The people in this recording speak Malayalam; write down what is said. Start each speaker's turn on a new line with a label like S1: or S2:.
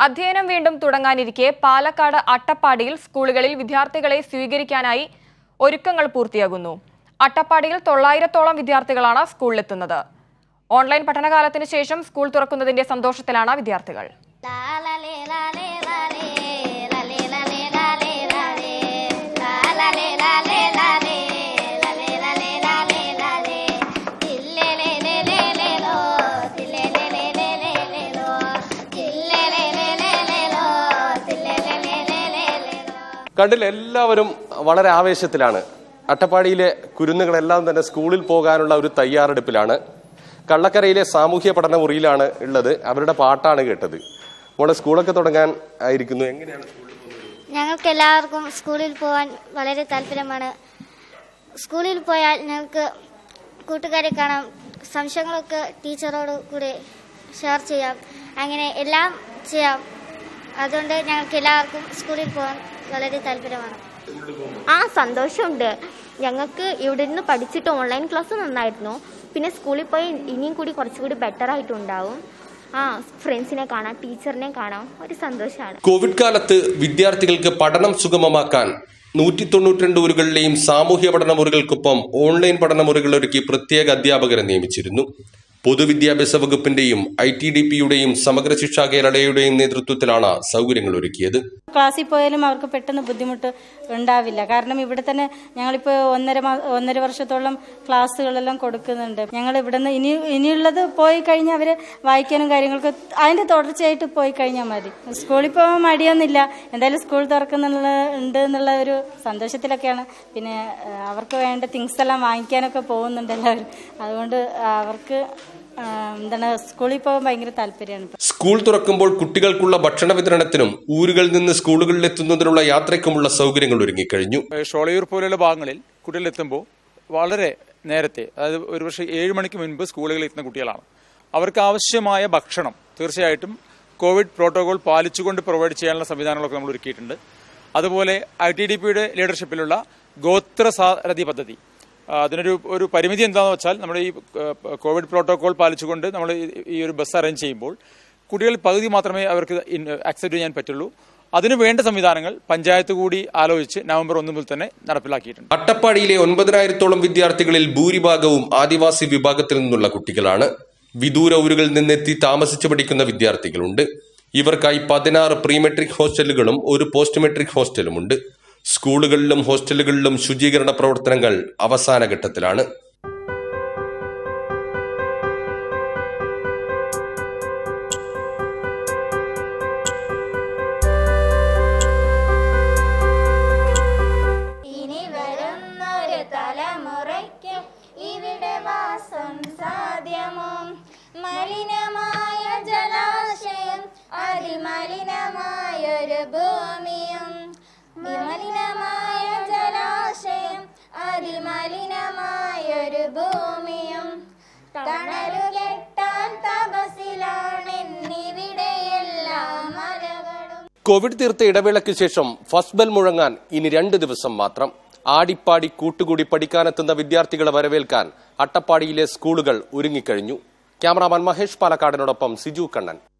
S1: അധ്യയനം വീണ്ടും തുടങ്ങാനിരിക്കെ പാലക്കാട് അട്ടപ്പാടിയിൽ സ്കൂളുകളിൽ വിദ്യാർത്ഥികളെ സ്വീകരിക്കാനായി ഒരുക്കങ്ങൾ പൂർത്തിയാകുന്നു അട്ടപ്പാടിയിൽ തൊള്ളായിരത്തോളം വിദ്യാർത്ഥികളാണ് സ്കൂളിലെത്തുന്നത് ഓൺലൈൻ പഠനകാലത്തിന് ശേഷം സ്കൂൾ തുറക്കുന്നതിന്റെ സന്തോഷത്തിലാണ് വിദ്യാർത്ഥികൾ
S2: കണ്ടില്ല എല്ലാവരും വളരെ ആവേശത്തിലാണ് അട്ടപ്പാടിയിലെ കുരുന്നുകളെല്ലാം തന്നെ സ്കൂളിൽ പോകാനുള്ള ഒരു തയ്യാറെടുപ്പിലാണ് കള്ളക്കരയിലെ സാമൂഹ്യ പഠന മുറിയിലാണ് ഉള്ളത് അവരുടെ പാട്ടാണ് കേട്ടത് മോളെ സ്കൂളൊക്കെ തുടങ്ങാൻ ആയിരിക്കുന്നു എങ്ങനെയാണ് സ്കൂളിൽ പോകുന്നത്?
S3: ഞങ്ങൾക്ക് എല്ലാവർക്കും സ്കൂളിൽ പോകാൻ വളരെ താല്പര്യമാണ് സ്കൂളിൽ പോയാൽ ഞങ്ങൾക്ക് കൂട്ടുകാരെ കാണാം സംശയങ്ങളൊക്കെ ടീച്ചറോട് കൂടെ ഷെയർ ചെയ്യാം അങ്ങനെ എല്ലാം ചെയ്യാം അതുകൊണ്ട് ഞങ്ങൾക്ക് എല്ലാവർക്കും സ്കൂളിൽ പോകാൻ വളരെ താല്പര്യമാണ്
S4: ആ സന്തോഷമുണ്ട് ഞങ്ങൾക്ക് ഇവിടെ നിന്ന് പഠിച്ചിട്ട് ഓൺലൈൻ ക്ലാസ് നന്നായിരുന്നു പിന്നെ സ്കൂളിൽ പോയി ഇനിയും കൂടി കുറച്ചുകൂടി ബെറ്റർ ആയിട്ടുണ്ടാവും ആ ഫ്രണ്ട്സിനെ കാണാം ടീച്ചറിനെ കാണാം ഒരു സന്തോഷമാണ്
S2: കോവിഡ് കാലത്ത് വിദ്യാർത്ഥികൾക്ക് പഠനം സുഗമമാക്കാൻ നൂറ്റി തൊണ്ണൂറ്റിരണ്ട് ഊരുകളിലെയും സാമൂഹ്യ പഠന മുറികൾക്കൊപ്പം ഓൺലൈൻ പഠന മുറികൾ ഒരുക്കി പ്രത്യേക അധ്യാപകരെ നിയമിച്ചിരുന്നു പൊതുവിദ്യാഭ്യാസ വകുപ്പിന്റെയും ഐ ടി ഡി പിയുടെയും സമഗ്ര ശിക്ഷാ കേരളയുടെയും നേതൃത്വത്തിലാണ് സൗകര്യങ്ങൾ ഒരുക്കിയത്
S5: ക്ലാസ്സിൽ പോയാലും അവർക്ക് പെട്ടെന്ന് ബുദ്ധിമുട്ട് ഉണ്ടാവില്ല കാരണം ഇവിടെ തന്നെ ഞങ്ങളിപ്പോൾ ഒന്നര മാ ഒന്നര വർഷത്തോളം ക്ലാസ്സുകളെല്ലാം കൊടുക്കുന്നുണ്ട് ഞങ്ങൾ ഇവിടെ നിന്ന് ഇനി ഇനിയുള്ളത് പോയി കഴിഞ്ഞാൽ അവർ വായിക്കാനും കാര്യങ്ങൾക്ക് അതിൻ്റെ തുടർച്ചയായിട്ട് പോയി കഴിഞ്ഞാൽ മതി സ്കൂളിൽ പോകാൻ മടിയൊന്നുമില്ല എന്തായാലും സ്കൂൾ തുറക്കുന്നുള്ള ഉണ്ട് എന്നുള്ള ഒരു സന്തോഷത്തിലൊക്കെയാണ് പിന്നെ ആ, അവർക്ക് വേണ്ട തിങ്സ് എല്ലാം വാങ്ങിക്കാനൊക്കെ പോകുന്നുണ്ട് എല്ലാവരും അതുകൊണ്ട് അവർക്ക് ആ, എന്താണ് സ്കൂളിൽ പോകാൻ ഭയങ്കര താല്പര്യമാണ് ഇപ്പം
S2: സ്കൂൾ തുറക്കുമ്പോൾ കുട്ടികൾക്കുള്ള ഭക്ഷണ വിതരണത്തിനും ഊരുകളിൽ നിന്ന് സ്കൂളുകളിൽ എത്തുന്നതിനുള്ള യാത്രയ്ക്കുമുള്ള സൗകര്യങ്ങൾ ഒരുങ്ങിക്കഴിഞ്ഞു
S6: ഏഹ് ഷോളയൂർ പോലെയുള്ള ഭാഗങ്ങളിൽ കുട്ടികളെത്തുമ്പോൾ വളരെ നേരത്തെ അതായത് ഒരുപക്ഷെ ഏഴ് മണിക്ക് മുൻപ് സ്കൂളുകളിൽ എത്തുന്ന കുട്ടികളാണ് അവർക്ക് ആവശ്യമായ ഭക്ഷണം തീർച്ചയായിട്ടും കോവിഡ് പ്രോട്ടോകോൾ പാലിച്ചുകൊണ്ട് പ്രൊവൈഡ് ചെയ്യാനുള്ള സംവിധാനങ്ങളൊക്കെ നമ്മൾ ഒരുക്കിയിട്ടുണ്ട് അതുപോലെ ഐ ടി ഡി പിയുടെ ലീഡർഷിപ്പിലുള്ള ഗോത്ര സാരഥി പദ്ധതി ആ, അതിനൊരു ഒരു പരിമിതി എന്താണെന്ന് വെച്ചാൽ നമ്മുടെ ഈ ഏഹ്, കോവിഡ് പ്രോട്ടോകോൾ പാലിച്ചുകൊണ്ട് നമ്മൾ ഈ- ഈ ഒരു ബസ് അറേഞ്ച് ചെയ്യുമ്പോൾ കുട്ടികൾ പകുതി മാത്രമേ അവർക്ക് ആക്സെപ്റ്റ് ചെയ്യാൻ പറ്റുള്ളൂ അതിനു വേണ്ട സംവിധാനങ്ങൾ പഞ്ചായത്ത് കൂടി ആലോചിച്ച് നവംബർ ഒന്ന് മുതൽ തന്നെ നടപ്പിലാക്കിയിട്ടുണ്ട്
S2: അട്ടപ്പാടിയിലെ ഒൻപതിനായിരത്തോളം വിദ്യാർത്ഥികളിൽ ഭൂരിഭാഗവും ആദിവാസി വിഭാഗത്തിൽ നിന്നുള്ള കുട്ടികളാണ് വിദൂര ഊരുകളിൽ നിന്നെത്തി താമസിച്ചു പഠിക്കുന്ന വിദ്യാർത്ഥികളുണ്ട് ഇവർക്കായി പതിനാറ് പ്രീ മെട്രിക് ഹോസ്റ്റലുകളും ഒരു പോസ്റ്റ് മെട്രിക് ഹോസ്റ്റലുമുണ്ട് സ്കൂളുകളിലും ഹോസ്റ്റലുകളിലും ശുചീകരണ പ്രവർത്തനങ്ങൾ അവസാന ഘട്ടത്തിലാണ്
S7: ഇനി വരുന്നൊരു തലമുറയ്ക്ക് ഇവിടെ വാസം സാധ്യമോ മലിനമായ ജലാശയം അതിമലിനമായൊരു ഭൂമിയും വിമലിനമായ ജലാശയം അതിമലിനമായൊരു ഭൂമിയും തണലു കെട്ടാൻ തപസിലാണെന്നിവിടെയെല്ലാം മലകളും
S2: കോവിഡ് തീർത്ത ഇടവേളയ്ക്ക് ശേഷം ഫസ്റ്റ് ബെൽ മുഴങ്ങാൻ ഇനി രണ്ട് ദിവസം മാത്രം ആടിപ്പാടി കൂട്ടുകൂടി പഠിക്കാനെത്തുന്ന വിദ്യാർത്ഥികളെ വരവേൽക്കാൻ അട്ടപ്പാടിയിലെ സ്കൂളുകൾ ഒരുങ്ങിക്കഴിഞ്ഞു ക്യാമറാമാൻ മഹേഷ് പാലക്കാടിനോടൊപ്പം സിജു കണ്ണൻ